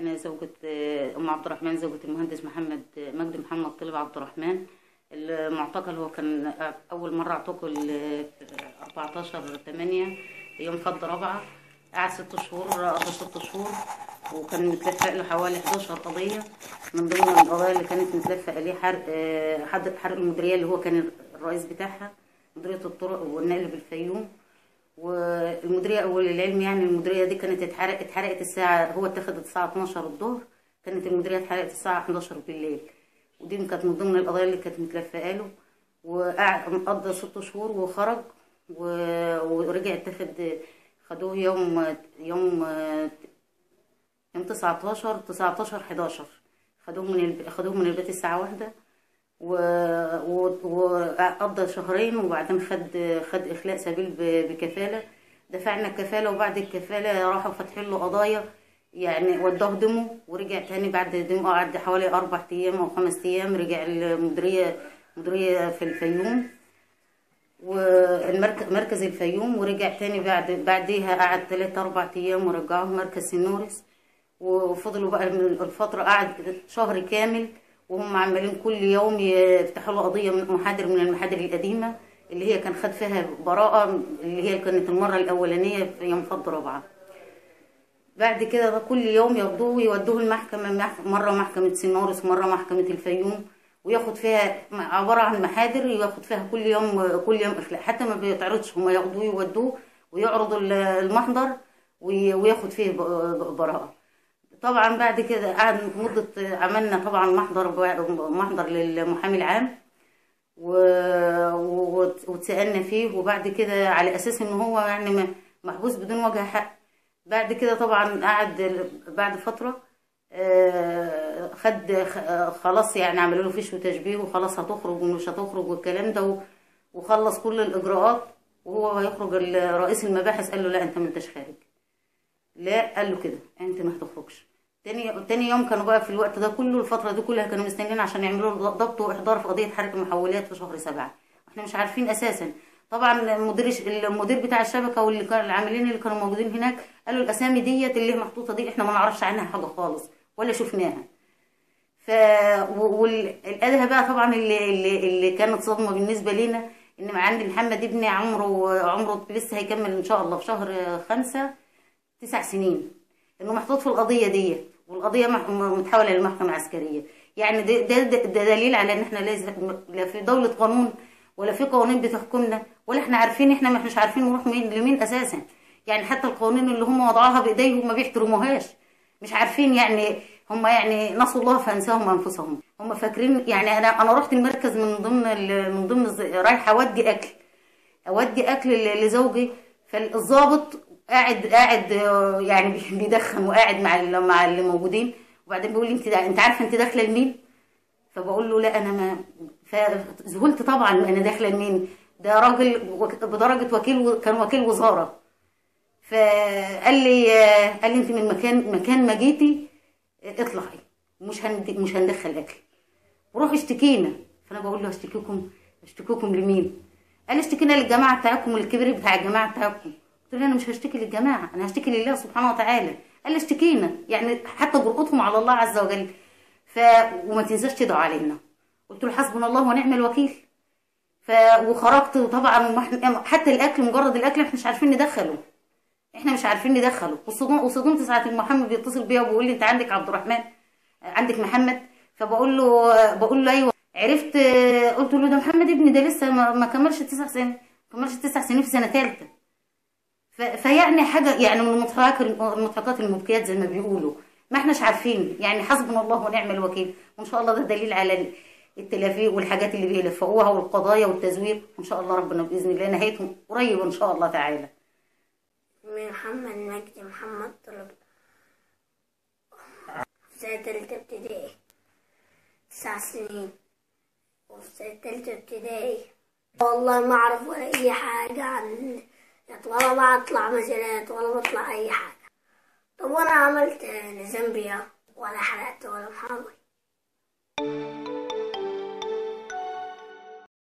أنا زوجة آه، أم عبد الرحمن زوجة المهندس محمد آه، مجدي محمد طلب عبد الرحمن المعتقل هو كان أول مرة اعتقل آه، 14 8 يوم فض رابعة قعد ست شهور قضى ست شهور وكان متلفق له حوالي 11 قضية من ضمن القضايا اللي كانت متلفقة ليه حرق آه، حد حرق المديرية اللي هو كان الرئيس بتاعها مديرية الطرق والنقل بالفيوم والمديرية أول العلم يعني المديرية دي كانت اتحرق اتحرقت الساعة هو اتخذت الساعة 12 الظهر كانت المديرية اتحرقت الساعة 11 بالليل ودي كانت من ضمن القضايا اللي كانت متلفقة له وقعد قضى ست شهور وخرج و- ورجع اتخذ خدوه يوم يوم يوم 19 19 11 خدوه من الب... خدوه من البيت الساعة واحدة و... و... وقضى شهرين وبعدين خد خد إخلاء سبيل ب... بكفالة دفعنا الكفالة وبعد الكفالة راحوا فاتحين له قضايا يعني وداه دمه ورجع تاني بعد دمه قعد حوالي أربع أيام أو خمس أيام رجع المديرية مديرية في الفيوم ومركز الفيوم ورجع تاني بعد بعديها قعد تلات أربع أيام ورجعوه مركز سنورس وفضلوا بقى من الفترة قعد شهر كامل وهم عمالين كل يوم يفتحوا له قضية من محاضر من المحاضر القديمة اللي هي كان خد فيها براءة اللي هي كانت المرة الأولانية في يوم فض رابعة بعد كده ده كل يوم ياخدوه ويودوه المحكمة مح- مرة محكمة سنورس مرة محكمة الفيوم وياخد فيها عبارة عن محاضر ياخد فيها كل يوم كل يوم إخلاء حتى ما بيتعرضش هما ياخدوه يودوه ويعرضوا ال- المحضر وي- وياخد فيه ب- ب- براءة طبعا بعد كده قعد مدة عملنا طبعا محضر ب- محضر للمحامي العام و- و- واتسألنا فيه وبعد كده على أساس إن هو يعني م- محبوس بدون وجه حق بعد كده طبعا قعد ال- بعد فترة آه، خد خ- خلاص يعني عملوا له فيش وتشبيه وخلاص هتخرج ومش هتخرج والكلام ده و- وخلص كل الإجراءات وهو هيخرج ال- رئيس المباحث قال له لا أنت ما انتش خارج لا قال له كده انت ما هتخرجش تاني تاني يوم كانوا بقى في الوقت ده كله الفتره دي كلها كانوا مستنيين عشان يعملوا له ضبط واحضار في قضيه حرق المحولات في شهر سبعة احنا مش عارفين اساسا طبعا المدير المدير بتاع الشبكه واللي كان العاملين اللي كانوا موجودين هناك قالوا الاسامي ديت اللي هي محطوطه دي احنا ما نعرفش عنها حاجه خالص ولا شفناها ف والادهى بقى طبعا اللي اللي, اللي كانت صدمه بالنسبه لينا ان عندي محمد ابني عمره عمره لسه هيكمل ان شاء الله في شهر خمسة تسع سنين انه محطوط في القضيه دي والقضيه مح- متحوله للمحكمه العسكريه يعني ده, ده, ده, ده دليل على ان احنا لازم لا في دوله قانون ولا في قوانين بتحكمنا ولا احنا عارفين احنا ما احناش عارفين نروح مين لمين اساسا يعني حتى القوانين اللي هم وضعوها بايديهم ما بيحترموهاش مش عارفين يعني هم يعني نسوا الله فانساهم انفسهم هم فاكرين يعني انا انا رحت المركز من ضمن ال- من ضمن الز- رايحه اودي اكل اودي اكل ل- لزوجي فالظابط قاعد قاعد آه، يعني بي- بيدخن وقاعد مع ال- مع اللي موجودين وبعدين بيقول لي انت دا- انت عارفه انت داخله لمين فبقول له لا انا ما فذهلت طبعا انا داخله لمين ده راجل وك- بدرجه وكيل و- كان وكيل وزاره فقال لي آه، قال لي انت من مكان مكان ما جيتي آه، اطلعي مش هند مش هندخل اكل وروح اشتكينا فانا بقول له اشتكيكم اشتكيكم لمين قال لي اشتكينا للجماعه بتاعكم والكبير بتاع الجماعه بتاعكم قلت له انا مش هشتكي للجماعه انا هشتكي لله سبحانه وتعالى قال لي اشتكينا يعني حتى جرأتهم على الله عز وجل ف وما تنساش تدعوا علينا قلت له حسبنا الله ونعم الوكيل ف وخرجت وطبعا وما إحنا- حتى الاكل مجرد الاكل احنا مش عارفين ندخله احنا مش عارفين ندخله وصدمت وصدمت ساعه المحمد بيتصل بيا وبيقول لي انت عندك عبد الرحمن عندك محمد فبقول له بقول له ايوه عرفت قلت له ده محمد ابني ده لسه ما, ما كملش تسع سنين ما كملش تسع سنين في سنه ثالثه ف- فيعني حاجه يعني من المضحكات المضحكات المبكيات زي ما بيقولوا ما احناش عارفين يعني حسبنا الله ونعم الوكيل وان شاء الله ده دليل على التلافي والحاجات اللي بيلفقوها والقضايا والتزوير وان شاء الله ربنا باذن الله نهايتهم قريب ان شاء الله تعالى اسمي محمد مجدي محمد طلب في سنة تالتة ابتدائي تسع سنين وفي سنة تالتة ابتدائي والله ما أعرف ولا أي حاجة عن ولا بطلع مسيرات ولا بطلع أي حاجة طب وأنا عملت لزامبيا ولا حرقت ولا محاول